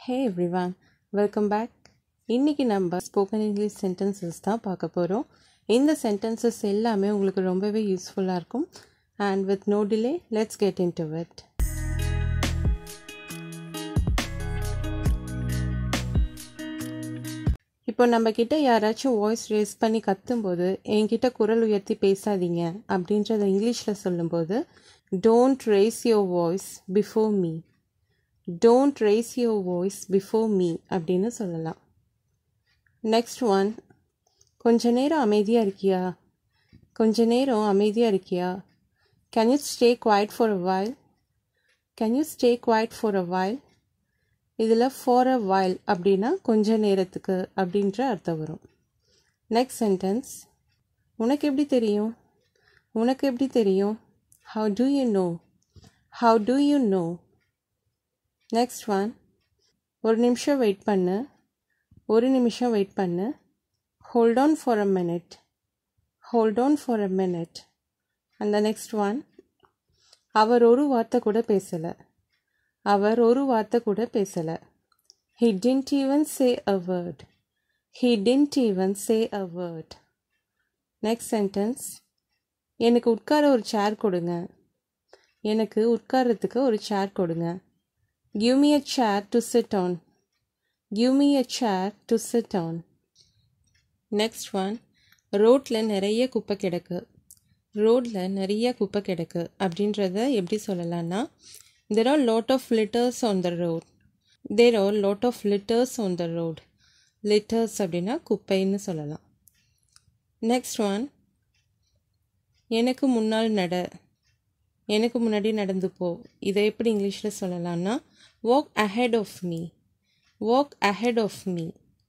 ஹே everyone welcome back இன்றைக்கி நம்ம spoken English sentences தான் பார்க்க போகிறோம் இந்த சென்டென்சஸ் எல்லாமே உங்களுக்கு ரொம்பவே யூஸ்ஃபுல்லாக இருக்கும் and with no delay let's get into it இப்போ நம்ம கிட்ட யாராச்சும் வாய்ஸ் ரேஸ் பண்ணி கத்தும்போது என்கிட்ட குரல் உயர்த்தி பேசாதீங்க அப்படின்றத இங்கிலீஷில் சொல்லும்போது don't raise your voice before me don't raise your voice before me அப்படின்னு சொல்லலாம் நெக்ஸ்ட் ஒன் கொஞ்ச நேரம் அமைதியாக இருக்கியா கொஞ்ச நேரம் அமைதியாக இருக்கியா can you stay quiet for a while can you stay quiet for a while இதில் ஃபார் அ வைல் அப்படின்னா கொஞ்ச நேரத்துக்கு அப்படின்ற அர்த்தம் வரும் நெக்ஸ்ட் சென்டென்ஸ் உனக்கு எப்படி தெரியும் உனக்கு எப்படி தெரியும் how do you know how do you know next one ஒரு நிமிஷம் வெயிட் பண்ணு ஒரு நிமிஷம் வெயிட் பண்ணு hold on for a minute hold on for a minute அந்த நெக்ஸ்ட் ஒன் அவர் ஒரு வார்த்தை கூட பேசலை அவர் ஒரு வார்த்தை கூட பேசலை he didn't even say a word he didn't even say a word next sentence எனக்கு உட்கார ஒரு சேர் கொடுங்க எனக்கு உட்கார்றதுக்கு ஒரு சேர் கொடுங்க give me a chair to sit on give me a chair to sit on next one ரோட்டில் நிறைய குப்பை கிடக்கு ரோட்டில் நிறைய குப்பை கிடக்கு அப்படின்றத எப்படி சொல்லலாம்னா there are lot of litters on the road there are lot of litters on the road litters அப்படின்னா குப்பைன்னு சொல்லலாம் நெக்ஸ்ட் ஒன் எனக்கு முன்னால் நட எனக்கு முன்னாடி நடந்து போ இதை எப்படி இங்கிலீஷில் சொல்லலாம்னா walk ahead of me walk ahead of me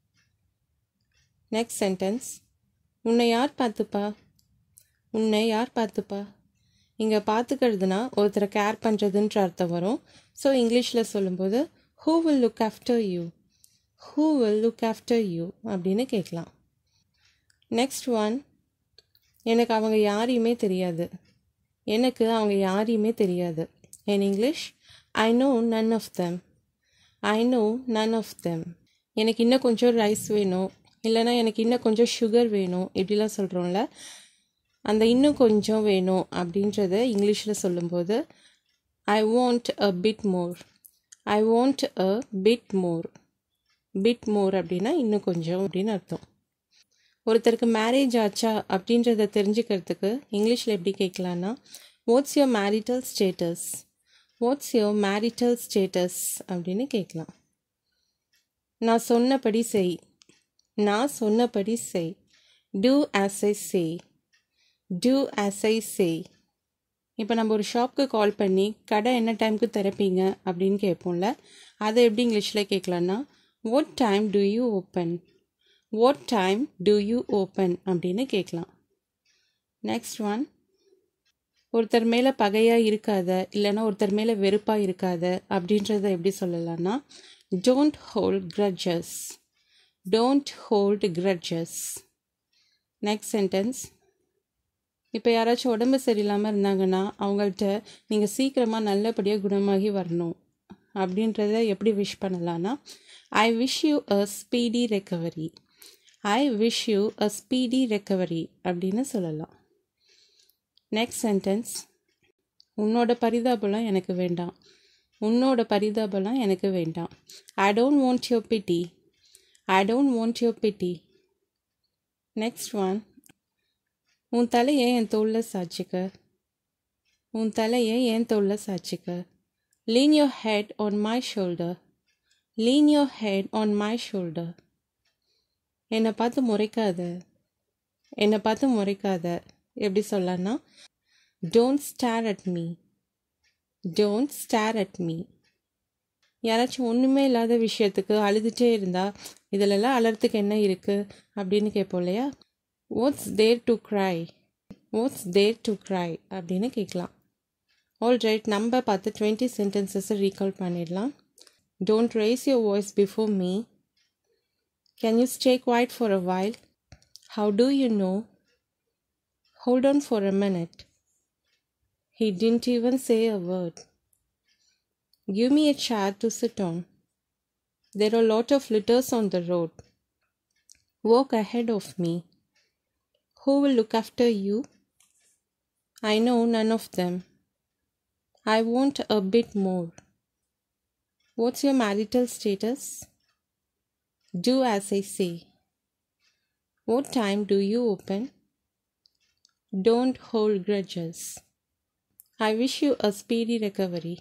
next sentence உன்னை யார் பார்த்துப்பா உன்னை யார் பார்த்துப்பா இங்கே பார்த்துக்கிறதுனா ஒருத்தரை கேர் பண்ணுறதுன்ற அர்த்தம் வரும் ஸோ இங்கிலீஷில் சொல்லும்போது who will look after you who will look after you அப்படின்னு கேட்கலாம் நெக்ஸ்ட் ஒன் எனக்கு அவங்க யாரையுமே தெரியாது எனக்கு அவங்க யாரையுமே தெரியாது in English I know none of them I know none of them எனக்கு இன்னும் கொஞ்சம் ரைஸ் வேணும் இல்லைனா எனக்கு இன்னும் கொஞ்சம் சுகர் வேணும் இப்படிலாம் சொல்கிறோம்ல அந்த இன்னும் கொஞ்சம் வேணும் அப்படின்றத இங்கிலீஷில் சொல்லும்போது I want a bit more I want a bit more bit more அப்படின்னா இன்னும் கொஞ்சம் அப்படின்னு அர்த்தம் ஒருத்தருக்கு மேரேஜ் ஆச்சா அப்படின்றத தெரிஞ்சுக்கிறதுக்கு இங்கிலீஷில் எப்படி கேட்கலான்னா what's your marital status what's your marital status அப்படின்னு கேட்கலாம் நான் சொன்னபடி செய் நான் சொன்னபடி செய் do as I say do as I say இப்போ நம்ம ஒரு ஷாப்க்கு கால் பண்ணி கடை என்ன டைமுக்கு திறப்பீங்க அப்படின்னு கேட்போம்ல அதை எப்படி இங்கிலீஷில் கேட்கலான்னா what time do you open what time do you open அப்படின்னு கேட்கலாம் நெக்ஸ்ட் ஒன் ஒருத்தர் மேலே பகையாக இருக்காத இல்லைன்னா ஒருத்தர் மேலே வெறுப்பாக இருக்காத அப்படின்றத எப்படி சொல்லலாம்னா don't hold grudges don't hold grudges next sentence இப்போ யாராச்சும் உடம்பு சரியில்லாமல் இருந்தாங்கன்னா அவங்கள்ட்ட நீங்கள் சீக்கிரமாக நல்லபடியாக குணமாகி வரணும் அப்படின்றத எப்படி விஷ் பண்ணலான்னா I wish you a speedy recovery I wish you a speedy recovery அப்படின்னு சொல்லலாம் நெக்ஸ்ட் சென்டென்ஸ் உன்னோட பரிதாபம்லாம் எனக்கு வேண்டாம் உன்னோட பரிதாபம்லாம் எனக்கு வேண்டாம் I don't want your pity I don't want your pity next one உன் தலையை என் தோளில் சாய்ச்சிக்க உன் தலையை என் தோளில் சாய்ச்சிக்க lean your head on my shoulder lean your head on my shoulder என்னை பார்த்து முறைக்காத என்னை பார்த்து முறைக்காத எப்படி சொல்லலான்னா don't stare at me don't stare at me யாராச்சும் ஒன்றுமே இல்லாத விஷயத்துக்கு அழுதுகிட்டே இருந்தால் இதிலெல்லாம் அலறதுக்கு என்ன இருக்குது அப்படின்னு கேட்போம் இல்லையா what's there to cry what's there to cry அப்படின்னு கேட்கலாம் ஆல் ரைட் நம்ம பார்த்து டுவெண்ட்டி சென்டென்சஸை ரீகால் பண்ணிடலாம் don't raise your voice before me can you stay quiet for a while how do you know hold on for a minute he didn't even say a word Give me a chair to sit on. There are a lot of litters on the road. Walk ahead of me. Who will look after you? I know none of them. I want a bit more. What's your marital status? Do as I say. What time do you open? Don't hold grudges. I wish you a speedy recovery.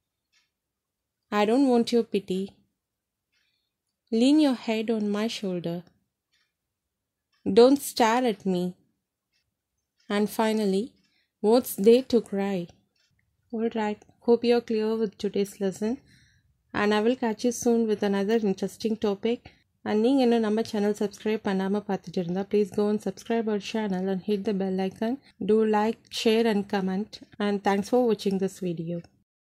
I don't want your pity. Lean your head on my shoulder. Don't stare at me. And finally, what's there to cry? Alright, hope you're clear with today's lesson. And I will catch you soon with another interesting topic. And நீங்கள் இன்னும் நம்ம channel subscribe பண்ணாமல் பார்த்துட்டு இருந்தால் please go and subscribe our channel and hit the bell icon do like share and comment and thanks for வாட்சிங் this video